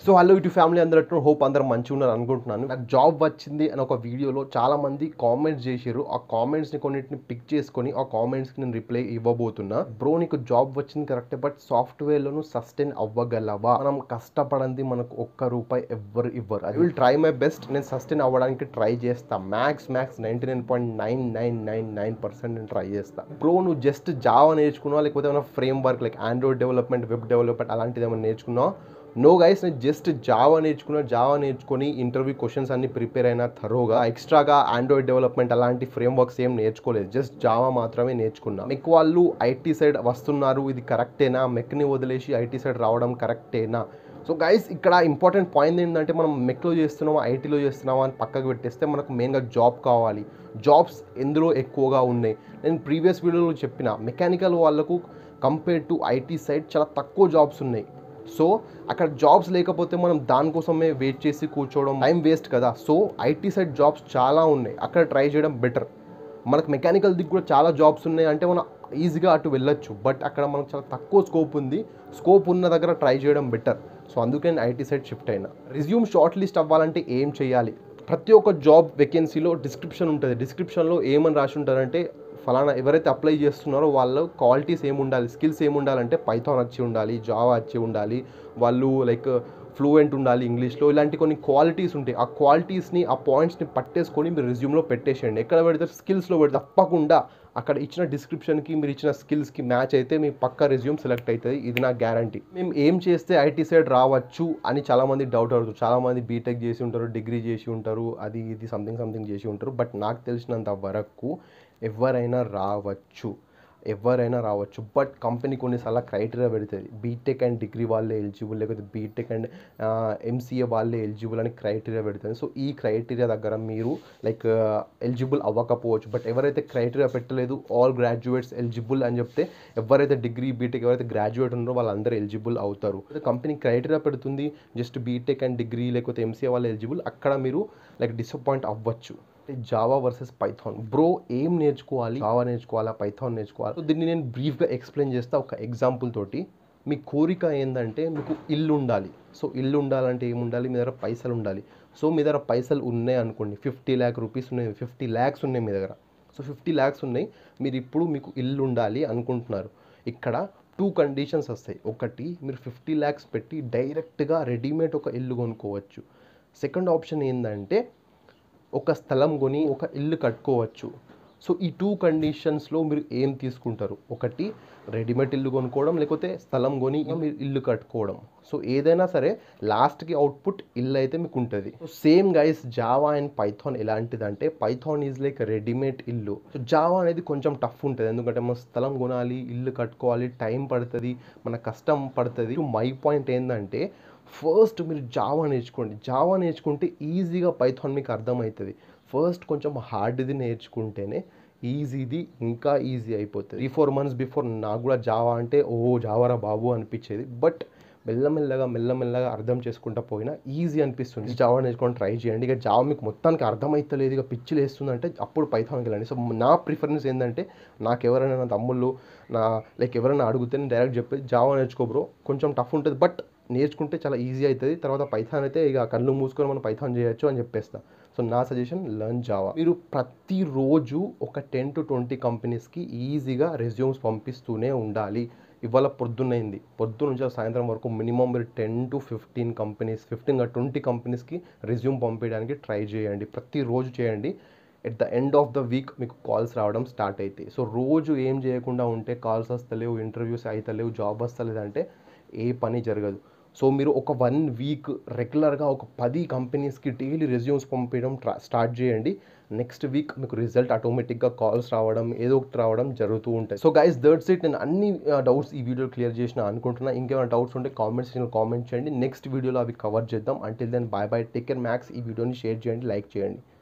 so hello ఇటు family అందరూ hope అందరూ మంచిగా ఉన్నారు అనుకుంటున్నాను నాకు జాబ్ వచ్చింది అని ఒక వీడియోలో చాలా మంది కామెంట్స్ చేశారు ఆ కామెంట్స్ని కొన్నిటిని పిక్ చేసుకొని ఆ కామెంట్స్కి నేను రిప్లై ఇవ్వబోతున్నా బ్రో నీకు జాబ్ వచ్చింది కరెక్టే బట్ సాఫ్ట్వేర్లోను సస్టైన్ అవ్వగలవా మనం కష్టపడంది మనకు ఒక్క రూపాయి ఎవ్వరు ఇవ్వరు I will try my best నేను సస్టైన్ అవ్వడానికి ట్రై చేస్తా max max ninety nine point nine nine nine nine percent నేను ట్రై చేస్తా బ్రో నువ్వు జస్ట్ జావా నేర్చుకున్నావా లేకపోతే ఏమైనా framework like Android development web development అలాంటిది ఏమైనా నేర్చుకున్నావా నో గైస్ నేను జస్ట్ జావా నేర్చుకున్నా జావా నేర్చుకొని ఇంటర్వ్యూ క్వశ్చన్స్ అన్ని ప్రిపేర్ అయినా థరోగా ఎక్స్ట్రాగా ఆండ్రాయిడ్ డెవలప్మెంట్ అలాంటి ఫ్రేమ్ వర్క్స్ ఏం నేర్చుకోలేదు జస్ట్ జావా మాత్రమే నేర్చుకున్నా మెక్ వాళ్ళు ఐటీ సైడ్ వస్తున్నారు ఇది కరెక్టేనా మెక్ని వదిలేసి ఐటీ సైడ్ రావడం కరెక్టేనా సో గైస్ ఇక్కడ ఇంపార్టెంట్ పాయింట్ ఏంటంటే మనం మెక్లో చేస్తున్నామా ఐటీలో చేస్తున్నామా అని పక్కకు పెట్టేస్తే మనకు మెయిన్గా జాబ్ కావాలి జాబ్స్ ఎందులో ఎక్కువగా ఉన్నాయి నేను ప్రీవియస్ వీడియోలో చెప్పిన మెకానికల్ వాళ్ళకు కంపేర్ టు ఐటీ సైడ్ చాలా తక్కువ జాబ్స్ ఉన్నాయి సో అక్కడ జాబ్స్ లేకపోతే మనం దానికోసమే వెయిట్ చేసి కూర్చోవడం టైం వేస్ట్ కదా సో ఐటీ సైడ్ జాబ్స్ చాలా ఉన్నాయి అక్కడ ట్రై చేయడం బెటర్ మనకు మెకానికల్ దిగ్ కూడా చాలా జాబ్స్ ఉన్నాయి అంటే మనం ఈజీగా అటు వెళ్ళొచ్చు బట్ అక్కడ మనకు చాలా తక్కువ స్కోప్ ఉంది స్కోప్ ఉన్న దగ్గర ట్రై చేయడం బెటర్ సో అందుకే నేను ఐటీ సైడ్ షిఫ్ట్ అయినా రిజ్యూమ్ షార్ట్ లిస్ట్ అవ్వాలంటే ఏం చేయాలి ప్రతి ఒక్క జాబ్ వేకెన్సీలో డిస్క్రిప్షన్ ఉంటుంది డిస్క్రిప్షన్లో ఏమని రాసి ఉంటారంటే ఫలానా ఎవరైతే అప్లై చేస్తున్నారో వాళ్ళు క్వాలిటీస్ ఏమి ఉండాలి స్కిల్స్ ఏమి ఉండాలంటే పైథాన్ వచ్చి ఉండాలి జావా వచ్చి ఉండాలి వాళ్ళు లైక్ ఫ్లూయెంట్ ఉండాలి ఇంగ్లీష్లో ఇలాంటి కొన్ని క్వాలిటీస్ ఉంటాయి ఆ క్వాలిటీస్ని ఆ పాయింట్స్ని పట్టేసుకొని మీరు రిజ్యూమ్లో పెట్టేసేయండి ఎక్కడ పెడితే స్కిల్స్లో పెడితే తప్పకుండా అక్కడ ఇచ్చిన డిస్క్రిప్షన్కి మీరు ఇచ్చిన స్కిల్స్కి మ్యాచ్ అయితే మీ పక్క రెజ్యూమ్ సెలెక్ట్ అవుతుంది ఇది నా గ్యారంటీ మేము ఏం చేస్తే ఐటీ సైడ్ రావచ్చు అని చాలామంది డౌట్ అడుగుతారు చాలామంది బీటెక్ చేసి ఉంటారు డిగ్రీ చేసి ఉంటారు అది ఇది సంథింగ్ సంథింగ్ చేసి ఉంటారు బట్ నాకు తెలిసినంత వరకు ఎవరైనా రావచ్చు ఎవరైనా రావచ్చు బట్ కంపెనీ కొన్నిసార్లు క్రైటీరియా పెడుతుంది బీటెక్ అండ్ డిగ్రీ వాళ్ళే ఎలిజిబుల్ లేకపోతే బీటెక్ అండ్ ఎంసీఏ వాళ్ళే ఎలిజిబుల్ అని క్రైటీరియా పెడుతుంది సో ఈ క్రైటీరియా దగ్గర మీరు లైక్ ఎలిజిబుల్ అవ్వకపోవచ్చు బట్ ఎవరైతే క్రైటీరియా పెట్టలేదు ఆల్ గ్రాడ్యుయేట్స్ ఎలిజిబుల్ అని చెప్తే ఎవరైతే డిగ్రీ బీటెక్ ఎవరైతే గ్రాడ్యుయేట్ ఉన్నారో వాళ్ళందరూ ఎలిజిబుల్ అవుతారు కంపెనీ క్రైటీరియా పెడుతుంది జస్ట్ బీటెక్ అండ్ డిగ్రీ లేకపోతే ఎంసీఏ వాళ్ళు ఎలిజిబుల్ అక్కడ మీరు లైక్ డిసప్పాయింట్ అవ్వచ్చు జావా వర్సెస్ పైథాన్ బ్రో ఏం నేర్చుకోవాలి జావా నేర్చుకోవాలా పైథాన్ నేర్చుకోవాలి సో దీన్ని నేను బ్రీఫ్గా ఎక్స్ప్లెయిన్ చేస్తా ఒక ఎగ్జాంపుల్ తోటి మీ కోరిక ఏంటంటే మీకు ఇల్లు ఉండాలి సో ఇల్లు ఉండాలంటే ఏమి ఉండాలి మీ దగ్గర పైసలు ఉండాలి సో మీ దగ్గర పైసలు ఉన్నాయి అనుకోండి ఫిఫ్టీ ల్యాక్ రూపీస్ ఉన్నాయి ఫిఫ్టీ ల్యాక్స్ ఉన్నాయి మీ దగ్గర సో ఫిఫ్టీ ల్యాక్స్ ఉన్నాయి మీరు ఇప్పుడు మీకు ఇల్లు ఉండాలి అనుకుంటున్నారు ఇక్కడ టూ కండిషన్స్ వస్తాయి ఒకటి మీరు ఫిఫ్టీ ల్యాక్స్ పెట్టి డైరెక్ట్గా రెడీమేడ్ ఒక ఇల్లు కొనుక్కోవచ్చు సెకండ్ ఆప్షన్ ఏంటంటే ఒక స్థలం కొని ఒక ఇల్లు కట్టుకోవచ్చు సో ఈ టూ కండిషన్స్లో మీరు ఏం తీసుకుంటారు ఒకటి రెడీమేడ్ ఇల్లు కొనుక్కోవడం లేకపోతే స్థలం కొని మీరు ఇల్లు కట్టుకోవడం సో ఏదైనా సరే లాస్ట్కి అవుట్పుట్ ఇల్లు అయితే మీకు ఉంటుంది so same guys Java and Python ఎలాంటిదంటే పైథాన్ ఈజ్ లైక్ రెడీమేడ్ ఇల్లు సో జావా అనేది కొంచెం టఫ్ ఉంటుంది ఎందుకంటే మన స్థలం కొనాలి ఇల్లు కట్టుకోవాలి టైం పడుతుంది మన కష్టం పడుతుంది మై పాయింట్ ఏంటంటే ఫస్ట్ మీరు జావా నేర్చుకోండి జావా నేర్చుకుంటే ఈజీగా పైథాన్ మీకు అర్థమవుతుంది ఫస్ట్ కొంచెం హార్డ్ది నేర్చుకుంటేనే ఈజీది ఇంకా ఈజీ అయిపోతుంది త్రీ ఫోర్ మంత్స్ బిఫోర్ నాకు కూడా జావా అంటే ఓ జావారా బాబు అనిపించేది బట్ మెల్లమెల్లగా మెల్లమెల్లగా అర్థం చేసుకుంటా పోయినా ఈజీ అనిపిస్తుంది జావా నేర్చుకొని ట్రై చేయండి ఇక జావా మీకు మొత్తానికి అర్థమవుతలేదు ఇక పిచ్చి లేస్తుందంటే అప్పుడు పైథాన్కి వెళ్ళండి సో నా ప్రిఫరెన్స్ ఏంటంటే నాకు ఎవరైనా నా తమ్ముళ్ళు నా లైక్ ఎవరైనా అడిగితే నేను డైరెక్ట్ చెప్పేది జావా నేర్చుకో బ్రో కొంచెం టఫ్ ఉంటుంది బట్ నేర్చుకుంటే చాలా ఈజీ అవుతుంది తర్వాత పైథాన్ అయితే ఇక కళ్ళు మూసుకొని మనం పైథాన్ చేయొచ్చు అని చెప్పేస్తా సో నా సజెషన్ లర్న్ జావా మీరు ప్రతిరోజు ఒక టెన్ టు ట్వంటీ కంపెనీస్కి ఈజీగా రెజ్యూమ్స్ పంపిస్తూనే ఉండాలి ఇవాళ పొద్దున్నైంది పొద్దు నుంచి సాయంత్రం వరకు మినిమం మీరు ten to fifteen companies fifteen twenty కంపెనీస్కి రెజ్యూమ్ పంపించడానికి ట్రై చేయండి ప్రతిరోజు చేయండి at the end of the week మీకు కాల్స్ రావడం స్టార్ట్ అవుతాయి సో రోజు ఏం చేయకుండా ఉంటే కాల్స్ వస్తలేవు ఇంటర్వ్యూస్ అవుతలేవు జాబ్ వస్తలేదంటే ఏ పని జరగదు సో మీరు ఒక వన్ వీక్ రెగ్యులర్గా ఒక పది కంపెనీస్కి డైలీ రెజ్యూమ్స్ పంపించడం స్టార్ట్ చేయండి నెక్స్ట్ వీక్ మీకు రిజల్ట్ ఆటోమేటిక్గా కాల్స్ రావడం ఏదో ఒకటి రావడం జరుగుతూ ఉంటాయి సో గైస్ దర్ట్స్ ఇట్ నేను అన్ని డౌట్స్ ఈ వీడియో క్లియర్ చేసిన అనుకుంటున్నా ఇంకేమైనా డౌట్స్ ఉంటే కామెంట్ సెక్షన్లో కామెంట్ చేయండి నెక్స్ట్ వీడియోలో అవి కవర్ చేద్దాం until then bye bye take care max ఈ వీడియోని షేర్ చేయండి లైక్ చేయండి